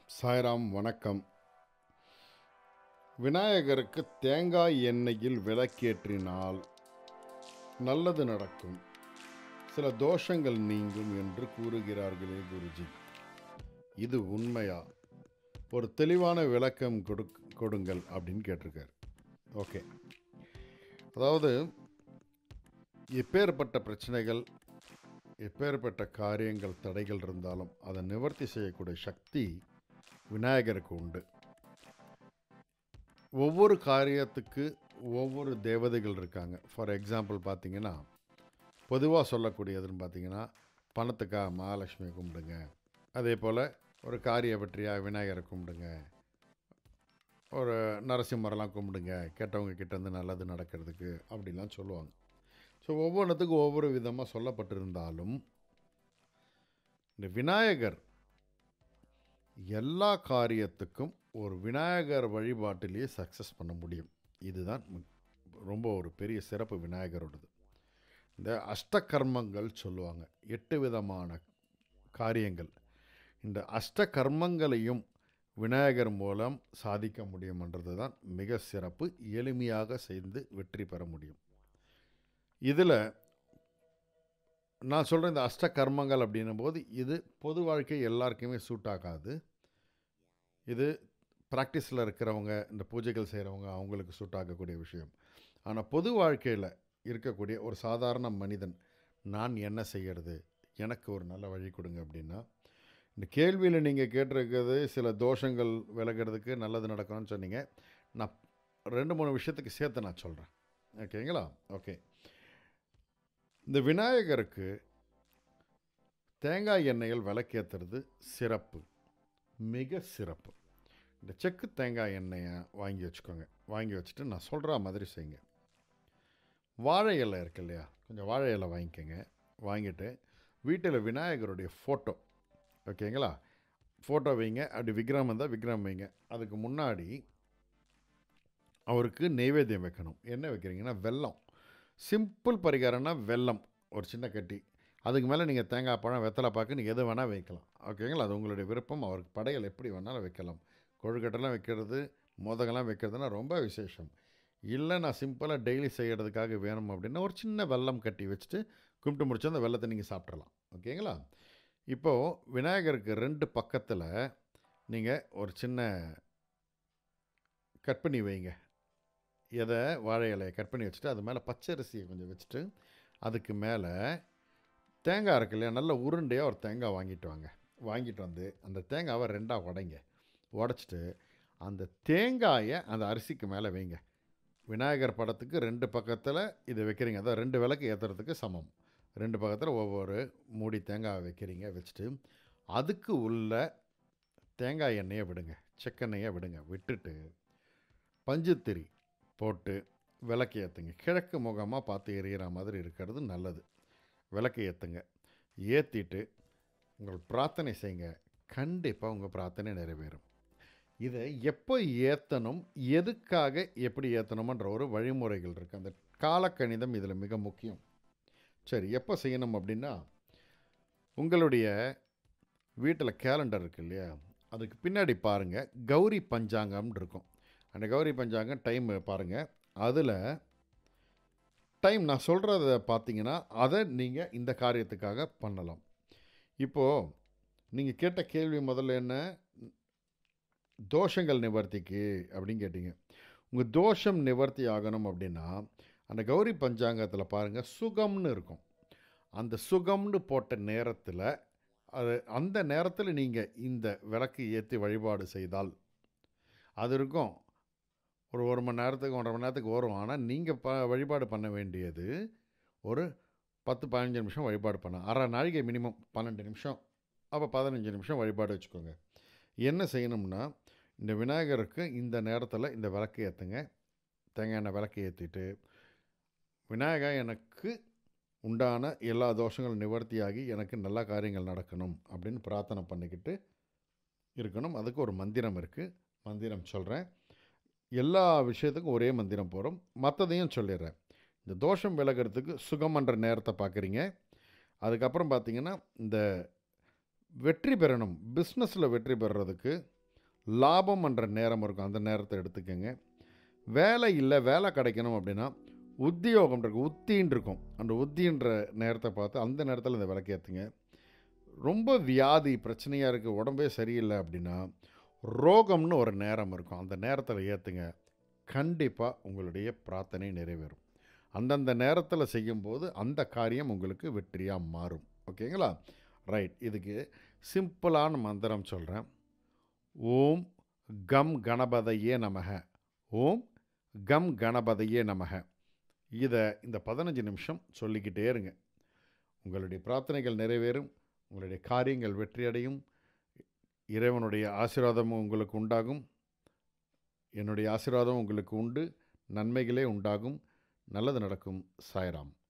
சாய்ராம் வணக்கம் விநாயகருக்கு தேங்காய் எண்ணெயில் விளக்கேற்றினால் நல்லது நடக்கும் சில தோஷங்கள் நீங்கும் என்று கூறுகிறார்களே குருஜி இது உண்மையா ஒரு தெளிவான விளக்கம் கொடு கொடுங்கள் அப்படின்னு கேட்டிருக்கார் ஓகே அதாவது எப்பேற்பட்ட பிரச்சனைகள் எப்பேற்பட்ட காரியங்கள் தடைகள் இருந்தாலும் அதை நிவர்த்தி செய்யக்கூடிய சக்தி விநாயகருக்கு உண்டு ஒவ்வொரு காரியத்துக்கு ஒவ்வொரு தேவதைகள் இருக்காங்க ஃபார் எக்ஸாம்பிள் பார்த்தீங்கன்னா பொதுவாக சொல்லக்கூடியதுன்னு பார்த்தீங்கன்னா பணத்துக்காக மகாலட்சுமி கும்பிடுங்க அதே போல் ஒரு காரிய வெற்றியாக விநாயகரை கும்பிடுங்க ஒரு நரசிம்மரெல்லாம் கும்பிடுங்க கெட்டவங்க கிட்டேருந்து நல்லது நடக்கிறதுக்கு அப்படிலாம் சொல்லுவாங்க ஸோ ஒவ்வொன்றுத்துக்கும் ஒவ்வொரு விதமாக சொல்லப்பட்டிருந்தாலும் இந்த விநாயகர் எல்லா காரியத்துக்கும் ஒரு விநாயகர் வழிபாட்டிலேயே சக்ஸஸ் பண்ண முடியும் இதுதான் மு- ரொம்ப ஒரு பெரிய சிறப்பு விநாயகரோடது இந்த அஷ்டகர்மங்கள் சொல்லுவாங்க எட்டு விதமான காரியங்கள் இந்த அஷ்ட கர்மங்களையும் விநாயகர் மூலம் சாதிக்க முடியும்ன்றது தான் மிக சிறப்பு எளிமையாக செய்து வெற்றி பெற முடியும் இதில் நான் சொல்கிற இந்த அஷ்ட கர்மங்கள் அப்படின்னும் போது இது பொது வாழ்க்கை எல்லாருக்குமே சூட் ஆகாது இது ப்ராக்டிஸில் இருக்கிறவங்க இந்த பூஜைகள் செய்கிறவங்க அவங்களுக்கு சூட் ஆகக்கூடிய விஷயம் ஆனால் பொது வாழ்க்கையில் இருக்கக்கூடிய ஒரு சாதாரண மனிதன் நான் என்ன செய்யறது எனக்கு ஒரு நல்ல வழி கொடுங்க அப்படின்னா இந்த கேள்வியில் நீங்கள் கேட்டிருக்கிறது சில தோஷங்கள் விலகிறதுக்கு நல்லது நடக்கணும்னு சொன்னீங்க நான் ரெண்டு மூணு விஷயத்துக்கு சேர்த்து நான் சொல்கிறேன் ஓகேங்களா ஓகே இந்த விநாயகருக்கு தேங்காய் எண்ணெயில் விளக்கேற்றுறது சிறப்பு மிக சிறப்பு இந்த செக்கு தேங்காய் எண்ணெயை வாங்கி வச்சுக்கோங்க வாங்கி வச்சுட்டு நான் சொல்கிற மாதிரி செய்யுங்க வாழை இலை இருக்கு இல்லையா கொஞ்சம் வாழை இலை வாங்கிக்கோங்க வாங்கிட்டு வீட்டில் விநாயகருடைய ஃபோட்டோ ஓகேங்களா ஃபோட்டோ வைங்க அப்படி விக்ரம் இருந்தால் விக்ரம் வைங்க அதுக்கு முன்னாடி அவருக்கு நெய்வேத்தியம் வைக்கணும் என்ன வைக்கிறீங்கன்னா வெல்லம் சிம்பிள் பரிகாரம்னா வெல்லம் ஒரு சின்ன கட்டி அதுக்கு மேலே நீங்கள் தேங்காய் பழம் வெத்தலை பாக்கு நீங்கள் எது வேணால் வைக்கலாம் ஓகேங்களா அது உங்களுடைய விருப்பம் அவருக்கு படையல் எப்படி வேணாலும் வைக்கலாம் கொழுக்கட்டெல்லாம் வைக்கிறது மோதகம்லாம் வைக்கிறதுனா ரொம்ப விசேஷம் இல்லை நான் சிம்பிளாக டெய்லி செய்கிறதுக்காக வேணும் அப்படின்னா ஒரு சின்ன வெல்லம் கட்டி வச்சுட்டு கும்பிட்டு முடிச்சு அந்த வெள்ளத்தை நீங்கள் சாப்பிட்றலாம் ஓகேங்களா இப்போது விநாயகருக்கு ரெண்டு பக்கத்தில் நீங்கள் ஒரு சின்ன கட் பண்ணி வைங்க எதை வாழை இலையை கட் பண்ணி வச்சுட்டு அது மேலே பச்சரிசியை கொஞ்சம் வச்சுட்டு அதுக்கு மேலே தேங்காய் இருக்கு இல்லையா நல்ல உருண்டையாக ஒரு தேங்காய் வாங்கிட்டு வாங்க வாங்கிட்டு வந்து அந்த தேங்காவை ரெண்டாக உடைங்க உடச்சிட்டு அந்த தேங்காயை அந்த அரிசிக்கு மேலே வைங்க விநாயகர் படத்துக்கு ரெண்டு பக்கத்தில் இதை வைக்கிறீங்க அதான் ரெண்டு விளக்கு ஏற்றுறதுக்கு சமம் ரெண்டு பக்கத்தில் ஒவ்வொரு மூடி தேங்காய் வைக்கிறீங்க வச்சுட்டு அதுக்கு உள்ள தேங்காய் எண்ணெயை விடுங்க செக்கெண்ணெயை விடுங்க விட்டுட்டு பஞ்சுத்திரி போட்டு விளக்கு ஏற்றுங்க கிழக்கு முகமாக பார்த்து எரியிற மாதிரி இருக்கிறது நல்லது விளக்கு ஏற்றுங்க ஏற்றிட்டு உங்கள் பிரார்த்தனை செய்யுங்க கண்டிப்பாக உங்கள் பிரார்த்தனை நிறைவேறும் இதை எப்போ ஏற்றணும் எதுக்காக எப்படி ஏற்றணுமன்ற ஒரு வழிமுறைகள் இருக்குது அந்த காலக்கணிதம் இதில் மிக முக்கியம் சரி எப்போ செய்யணும் அப்படின்னா உங்களுடைய வீட்டில் கேலண்டர் இருக்கு இல்லையா அதுக்கு பின்னாடி பாருங்கள் கௌரி பஞ்சாங்கம்னு இருக்கும் அந்த கௌரி பஞ்சாங்கம் டைம் பாருங்கள் அதில் டைம் நான் சொல்கிறத பார்த்தீங்கன்னா அதை நீங்கள் இந்த காரியத்துக்காக பண்ணலாம் இப்போது நீங்கள் கேட்ட கேள்வி முதல்ல என்ன தோஷங்கள் நிவர்த்திக்கு அப்படின்னு கேட்டீங்க உங்கள் தோஷம் நிவர்த்தி ஆகணும் அப்படின்னா அந்த கௌரி பஞ்சாங்கத்தில் பாருங்கள் சுகம்னு இருக்கும் அந்த சுகம்னு போட்ட நேரத்தில் அது அந்த நேரத்தில் நீங்கள் இந்த விளக்கு ஏற்றி வழிபாடு செய்தால் அது இருக்கும் ஒரு ஒரு மணி நேரத்துக்கு ஒன்றரை மணி நேரத்துக்கு வரும் ஆனால் நீங்கள் ப வழிபாடு பண்ண வேண்டியது ஒரு பத்து பதினஞ்சு நிமிஷம் வழிபாடு பண்ண அரை நாழிகை மினிமம் பன்னெண்டு நிமிஷம் அப்போ பதினஞ்சு நிமிஷம் வழிபாடு வச்சுக்கோங்க என்ன செய்யணும்னா இந்த விநாயகருக்கு இந்த நேரத்தில் இந்த விளக்கு ஏற்றுங்க தேங்காய் எண்ணெய் விளக்கு ஏற்றிட்டு விநாயகா எனக்கு உண்டான எல்லா தோஷங்களும் நிவர்த்தியாகி எனக்கு நல்ல காரியங்கள் நடக்கணும் அப்படின்னு பிரார்த்தனை பண்ணிக்கிட்டு இருக்கணும் அதுக்கு ஒரு மந்திரம் இருக்குது மந்திரம் சொல்கிறேன் எல்லா விஷயத்துக்கும் ஒரே மந்திரம் போகிறோம் மற்றதையும் சொல்லிடுறேன் இந்த தோஷம் விலகிறதுக்கு சுகமன்ற நேரத்தை பார்க்குறீங்க அதுக்கப்புறம் பார்த்தீங்கன்னா இந்த வெற்றி பெறணும் பிஸ்னஸில் வெற்றி பெறுறதுக்கு லாபம் என்ற நேரம் இருக்கும் அந்த நேரத்தை எடுத்துக்கோங்க வேலை இல்லை வேலை கிடைக்கணும் அப்படின்னா உத்தியோகம் இருக்கு உத்தின்னு இருக்கும் அந்த உத்தின்ற நேரத்தை பார்த்து அந்த நேரத்தில் இந்த விளக்கேற்றுங்க ரொம்ப வியாதி பிரச்சனையாக இருக்குது உடம்பே சரியில்லை அப்படின்னா ரோகம்னு ஒரு நேரம் இருக்கும் அந்த நேரத்தில் ஏற்றுங்க கண்டிப்பாக உங்களுடைய பிரார்த்தனை நிறைவேறும் அந்தந்த நேரத்தில் செய்யும்போது அந்த காரியம் உங்களுக்கு வெற்றியாக மாறும் ஓகேங்களா ரைட் இதுக்கு சிம்பிளான மந்திரம் சொல்கிறேன் ஓம் கம் கணபதையே நமக ஓம் கம் கணபதையே நமக இதை இந்த பதினஞ்சு நிமிஷம் சொல்லிக்கிட்டே இருங்க உங்களுடைய பிரார்த்தனைகள் நிறைவேறும் உங்களுடைய காரியங்கள் வெற்றியடையும் இறைவனுடைய ஆசீர்வாதமும் உங்களுக்கு உண்டாகும் என்னுடைய ஆசீர்வாதம் உங்களுக்கு உண்டு நன்மைகளே உண்டாகும் நல்லது நடக்கும் சாய்ராம்